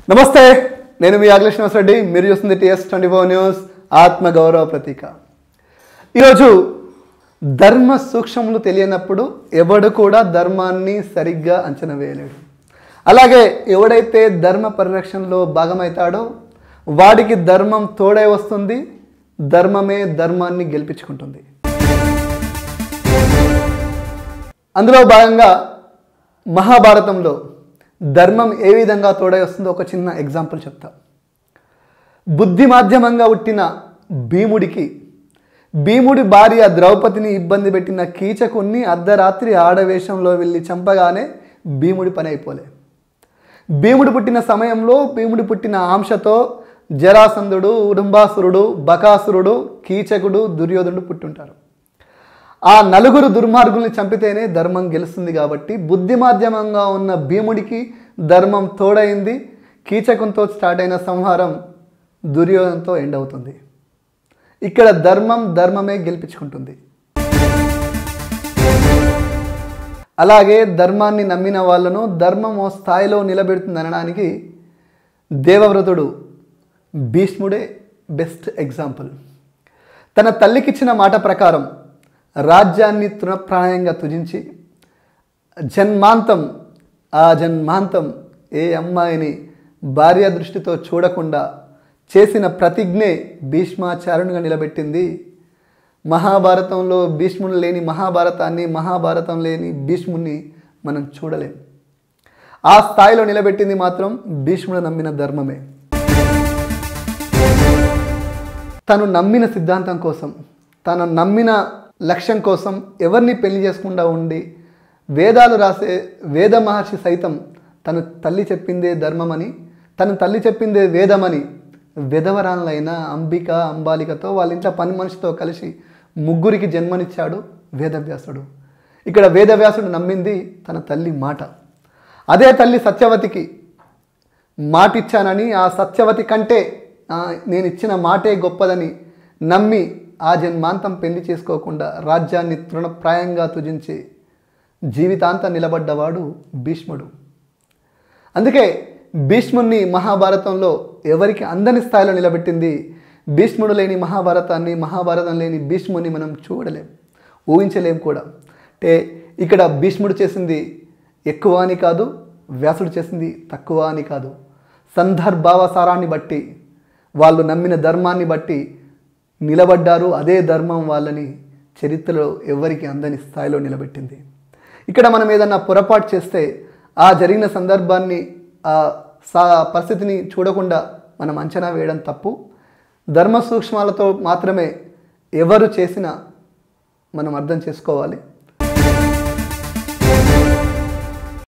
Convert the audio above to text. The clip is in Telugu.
నమస్తే నేను మీ అఖిలేష్ రెడ్డి మీరు చూస్తుంది టీఎస్ ట్వంటీ ఫోర్ న్యూస్ ఆత్మ గౌరవ ప్రతీక ఈరోజు ధర్మ సూక్ష్మములు తెలియనప్పుడు ఎవడు కూడా ధర్మాన్ని సరిగ్గా అంచనా వేయలేడు అలాగే ఎవడైతే ధర్మ పరిరక్షణలో భాగమవుతాడో వాడికి ధర్మం తోడై వస్తుంది ధర్మమే ధర్మాన్ని గెలిపించుకుంటుంది అందులో భాగంగా మహాభారతంలో ధర్మం ఏ విధంగా తోడై వస్తుందో ఒక చిన్న ఎగ్జాంపుల్ చెప్తా బుద్ధి మాధ్యమంగా పుట్టిన భీముడికి భీముడి భార్య ద్రౌపదిని ఇబ్బంది పెట్టిన కీచకుణ్ణి అర్ధరాత్రి ఆడవేషంలో వెళ్ళి చంపగానే భీముడి పని అయిపోలే భీముడు పుట్టిన సమయంలో భీముడు పుట్టిన ఆంశతో జరాసంధుడు ఉడుంబాసురుడు బకాసురుడు కీచకుడు దుర్యోధనుడు పుట్టుంటారు ఆ నలుగురు దుర్మార్గుల్ని చంపితేనే ధర్మం గెలుస్తుంది కాబట్టి బుద్ధి మాధ్యమంగా ఉన్న భీముడికి ధర్మం తోడైంది కీచకంతో స్టార్ట్ అయిన సంహారం దుర్యోధనతో ఎండ్ అవుతుంది ఇక్కడ ధర్మం ధర్మమే గెలిపించుకుంటుంది అలాగే ధర్మాన్ని నమ్మిన వాళ్ళను ధర్మం ఓ స్థాయిలో నిలబెడుతుంది అనడానికి దేవవ్రతుడు భీష్ముడే బెస్ట్ ఎగ్జాంపుల్ తన తల్లికిచ్చిన మాట ప్రకారం రాజ్యాన్ని తృణప్రాయంగా తుజించి జన్మాంతం ఆ జన్మాంతం ఏ అమ్మాయిని భార్య దృష్టితో చూడకుండా చేసిన ప్రతిజ్ఞే భీష్మాచారునిగా నిలబెట్టింది మహాభారతంలో భీష్ముడు లేని మహాభారతాన్ని మహాభారతం లేని భీష్ముడిని మనం చూడలేం ఆ స్థాయిలో నిలబెట్టింది మాత్రం భీష్ముడు నమ్మిన ధర్మమే తను నమ్మిన సిద్ధాంతం కోసం తను నమ్మిన లక్ష్యం కోసం ఎవరిని పెళ్లి చేసుకుండా ఉండి వేదాలు రాసే వేద మహర్షి సైతం తను తల్లి చెప్పిందే ధర్మమని తను తల్లి చెప్పిందే వేదమని విధవరాలైన అంబిక అంబాలికతో వాళ్ళ ఇంట్లో పని మనిషితో కలిసి ముగ్గురికి జన్మనిచ్చాడు వేదవ్యాసుడు ఇక్కడ వేదవ్యాసుడు నమ్మింది తన తల్లి మాట అదే తల్లి సత్యవతికి మాటిచ్చానని ఆ సత్యవతి కంటే ఆ, నేను ఇచ్చిన మాటే గొప్పదని నమ్మి ఆ జన్మాంతం పెళ్లి చేసుకోకుండా రాజ్యాన్ని తృణప్రాయంగా తుజించి జీవితాంతం నిలబడ్డవాడు భీష్ముడు అందుకే భీష్ముడిని మహాభారతంలో ఎవరికి అందని స్థాయిలో నిలబెట్టింది భీష్ముడు లేని మహాభారతాన్ని మహాభారతం లేని భీష్ముడిని మనం చూడలేం ఊహించలేం కూడా అంటే ఇక్కడ భీష్ముడు చేసింది ఎక్కువ అని కాదు వ్యాసుడు చేసింది తక్కువ అని కాదు సందర్భావసారాన్ని బట్టి వాళ్ళు నమ్మిన ధర్మాన్ని బట్టి నిలబడ్డారు అదే ధర్మం వాళ్ళని చరిత్రలో ఎవరికి అందని స్థాయిలో నిలబెట్టింది ఇక్కడ మనం ఏదన్నా పొరపాటు చేస్తే ఆ జరిగిన సందర్భాన్ని ఆ సా పరిస్థితిని చూడకుండా మనం అంచనా వేయడం తప్పు ధర్మ సూక్ష్మాలతో మాత్రమే ఎవరు చేసినా మనం అర్థం చేసుకోవాలి